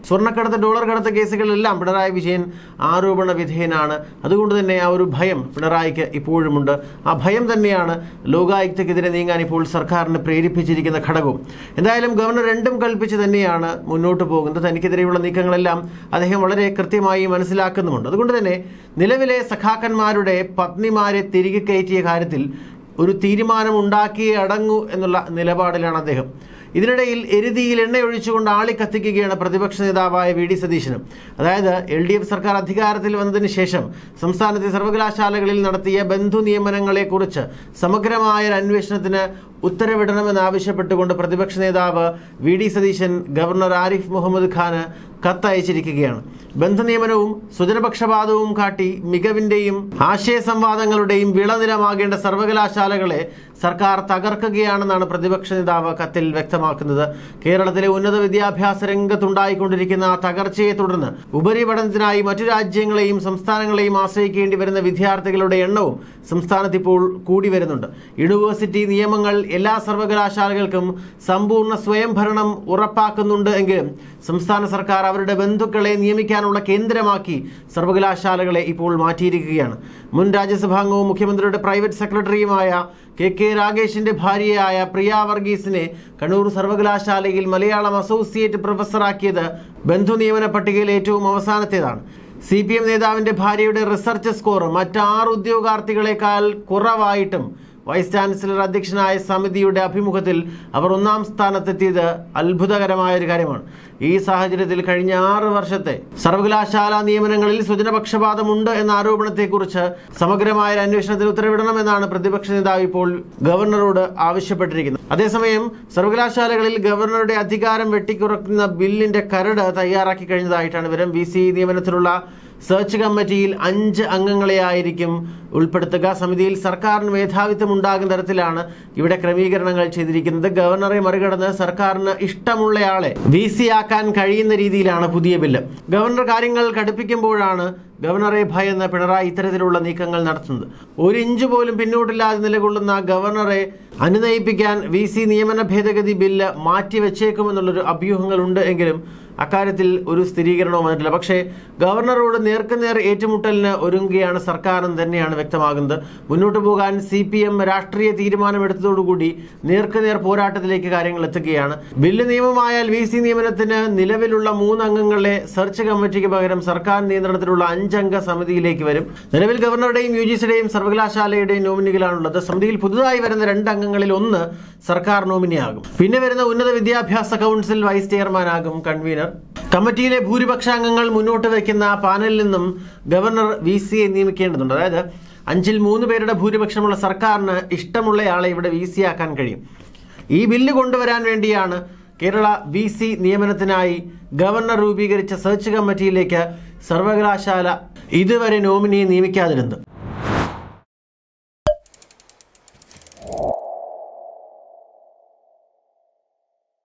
സ്വർണ്ണക്കടത്ത് ഡോളർ കടത്ത് കേസുകളിലെല്ലാം പിണറായി വിജയൻ ആരോപണ വിധേയനാണ് അതുകൊണ്ട് തന്നെ ആ ഒരു ഭയം പിണറായിക്ക് ഇപ്പോഴുമുണ്ട് ആ ഭയം തന്നെയാണ് ലോകായുക്തക്കെതിരെ നീങ്ങാൻ ഇപ്പോൾ സർക്കാരിന് പ്രേരിപ്പിച്ചിരിക്കുന്ന ഘടകവും എന്തായാലും ഗവർണർ രണ്ടും കൽപ്പിച്ച് തന്നെയാണ് മുന്നോട്ട് പോകുന്നത് തനിക്കെതിരെയുള്ള നീക്കങ്ങളെല്ലാം അദ്ദേഹം വളരെ കൃത്യമായി മനസ്സിലാക്കുന്നുമുണ്ട് അതുകൊണ്ട് തന്നെ നിലവിലെ സഖാക്കന്മാരുടെ പത്നിമാരെ തിരികെ കയറ്റിയ കാര്യത്തിൽ ഒരു തീരുമാനം ഉണ്ടാക്കിയേ അടങ്ങൂ എന്നുള്ള നിലപാടിലാണ് അദ്ദേഹം ഇതിനിടയിൽ എരുതിയിൽ എണ്ണയൊഴിച്ചുകൊണ്ട് ആളി കത്തിക്കുകയാണ് പ്രതിപക്ഷ നേതാവായ വി ഡി സതീശനും അതായത് എൽ ഡി എഫ് സർക്കാർ അധികാരത്തിൽ വന്നതിന് ശേഷം സംസ്ഥാനത്തെ സർവകലാശാലകളിൽ നടത്തിയ ബന്ധു നിയമനങ്ങളെക്കുറിച്ച് സമഗ്രമായ ഒരു അന്വേഷണത്തിന് ഉത്തരവിടണമെന്നാവശ്യപ്പെട്ടുകൊണ്ട് പ്രതിപക്ഷ നേതാവ് V D Satheesan governor Arif Muhammad ഖാന് കത്തയച്ചിരിക്കുകയാണ് ബന്ധുനിയമനവും സ്വജനപക്ഷപാതവും കാട്ടി മികവിന്റെയും ആശയ സംവാദങ്ങളുടെയും വിളനിലമാകേണ്ട സർവകലാശാലകളെ സർക്കാർ തകർക്കുകയാണെന്നാണ് പ്രതിപക്ഷ നേതാവ് കത്തിൽ വ്യക്തമാക്കുന്നത് കേരളത്തിലെ ഉന്നത വിദ്യാഭ്യാസ രംഗത്തുണ്ടായിക്കൊണ്ടിരിക്കുന്ന ആ തകർച്ചയെ തുടർന്ന് ഉപരിപഠനത്തിനായി മറ്റു രാജ്യങ്ങളെയും സംസ്ഥാനങ്ങളെയും ആശ്രയിക്കേണ്ടി വരുന്ന വിദ്യാർത്ഥികളുടെ എണ്ണവും സംസ്ഥാനത്ത് ഇപ്പോൾ കൂടി വരുന്നുണ്ട് യൂണിവേഴ്സിറ്റി നിയമങ്ങൾ എല്ലാ സർവകലാശാലകൾക്കും സമ്പൂർണ്ണ സ്വയംഭരണം ഉറപ്പാക്കുന്നുണ്ട് എങ്കിലും സംസ്ഥാന സർക്കാർ അവരുടെ ബന്ധുക്കളെ നിയമിക്കാനുള്ള കേന്ദ്രമാക്കി സർവകലാശാലകളെ ഇപ്പോൾ മാറ്റിയിരിക്കുകയാണ് മുൻ രാജ്യസഭാംഗവും മുഖ്യമന്ത്രിയുടെ പ്രൈവറ്റ് സെക്രട്ടറിയുമായ കെ കെ രാഗേഷിന്റെ ഭാര്യയായ പ്രിയ വർഗീസിനെ കണ്ണൂർ സർവകലാശാലയിൽ മലയാളം അസോസിയേറ്റ് പ്രൊഫസറാക്കിയത് ബന്ധു നിയമന പട്ടികയിൽ ഏറ്റവും അവസാനത്തേതാണ് സി പി എം നേതാവിന്റെ ഭാര്യയുടെ റിസർച്ച് സ്കോർ മറ്റാറ് ഉദ്യോഗാർത്ഥികളെക്കാൾ കുറവായിട്ടും വൈസ് ചാൻസലർ അധ്യക്ഷനായ സമിതിയുടെ അഭിമുഖത്തിൽ അവർ ഒന്നാം സ്ഥാനത്തെത്തിയത് അത്ഭുതകരമായ ഒരു കാര്യമാണ് ഈ സാഹചര്യത്തിൽ കഴിഞ്ഞ ആറ് വർഷത്തെ സർവകലാശാല നിയമനങ്ങളിൽ സ്വജനപക്ഷപാതമുണ്ട് എന്ന ആരോപണത്തെക്കുറിച്ച് സമഗ്രമായ ഒരു അന്വേഷണത്തിന് ഉത്തരവിടണമെന്നാണ് പ്രതിപക്ഷ നേതാവ് ഇപ്പോൾ ഗവർണറോട് ആവശ്യപ്പെട്ടിരിക്കുന്നത് അതേസമയം സർവകലാശാലകളിൽ ഗവർണറുടെ അധികാരം വെട്ടിക്കുറക്കുന്ന ബില്ലിന്റെ കരട് തയ്യാറാക്കി കഴിഞ്ഞതായിട്ടാണ് വിവരം വി സി നിയമനത്തിലുള്ള സെർച്ച് കമ്മിറ്റിയിൽ അഞ്ച് അംഗങ്ങളെയായിരിക്കും ഉൾപ്പെടുത്തുക സമിതിയിൽ സർക്കാരിന് മേധാവിത്വം ഉണ്ടാകുന്ന തരത്തിലാണ് ഇവിടെ ക്രമീകരണങ്ങൾ ചെയ്തിരിക്കുന്നത് ഗവർണറെ മറികടന്ന് സർക്കാരിന് ഇഷ്ടമുള്ളയാളെ വി സി ആക്കാൻ കഴിയുന്ന രീതിയിലാണ് പുതിയ ബില്ല് ഗവർണർ കാര്യങ്ങൾ കടുപ്പിക്കുമ്പോഴാണ് ഗവർണറെ ഭയന്ന് പിണറായി ഇത്തരത്തിലുള്ള നീക്കങ്ങൾ നടത്തുന്നത് ഒരു ഇഞ്ച് പോലും പിന്നോട്ടില്ലാതെ നിലകൊള്ളുന്ന ഗവർണറെ അനുനയിപ്പിക്കാൻ വി സി നിയമന ഭേദഗതി ബില്ല് മാറ്റിവെച്ചേക്കുമെന്നുള്ളൊരു അഭ്യൂഹങ്ങളുണ്ട് എങ്കിലും അക്കാര്യത്തിൽ ഒരു സ്ഥിരീകരണവും വന്നിട്ടില്ല പക്ഷേ ഗവർണറോട് നേർക്കുനേർ ഏറ്റുമുട്ടലിന് ഒരുങ്ങുകയാണ് സർക്കാർ എന്ന് തന്നെയാണ് വ്യക്തമാകുന്നത് മുന്നോട്ട് പോകാൻ സി പി എം രാഷ്ട്രീയ തീരുമാനമെടുത്തതോടുകൂടി നേർക്കുനേർ പോരാട്ടത്തിലേക്ക് കാര്യങ്ങൾ എത്തുകയാണ് ബില്ല് നിയമമായാൽ വി സി നിയമനത്തിന് നിലവിലുള്ള മൂന്ന് അംഗങ്ങളെ സെർച്ച് കമ്മിറ്റിക്ക് പകരം സർക്കാർ നിയന്ത്രണത്തിലുള്ള അഞ്ചംഗ സമിതിയിലേക്ക് വരും നിലവിൽ ഗവർണറുടെയും യു ജി സിയുടെയും സർവകലാശാലയുടെയും നോമിനികളാണുള്ളത് സമിതിയിൽ പുതുതായി വരുന്ന രണ്ട് അംഗങ്ങളിൽ ഒന്ന് സർക്കാർ നോമിനിയാകും പിന്നെ വരുന്ന ഉന്നത വിദ്യാഭ്യാസ കൗൺസിൽ വൈസ് ചെയർമാനാകും കൺവീനർ കമ്മിറ്റിയിലെ ഭൂരിപക്ഷ അംഗങ്ങൾ മുന്നോട്ട് വയ്ക്കുന്ന പാനലിൽ നിന്നും ഗവർണർ വി സിയെ നിയമിക്കേണ്ടതുണ്ട് അതായത് അഞ്ചിൽ മൂന്ന് പേരുടെ ഭൂരിപക്ഷമുള്ള സർക്കാരിന് ഇഷ്ടമുള്ളയാളെ ഇവിടെ വി സി ആക്കാൻ കഴിയും ഈ ബില്ല് കൊണ്ടുവരാൻ വേണ്ടിയാണ് കേരള വി സി നിയമനത്തിനായി ഗവർണർ രൂപീകരിച്ച സെർച്ച് കമ്മിറ്റിയിലേക്ക് സർവകലാശാല ഇതുവരെ നോമിനിയെ നിയമിക്കാതിരുന്നത്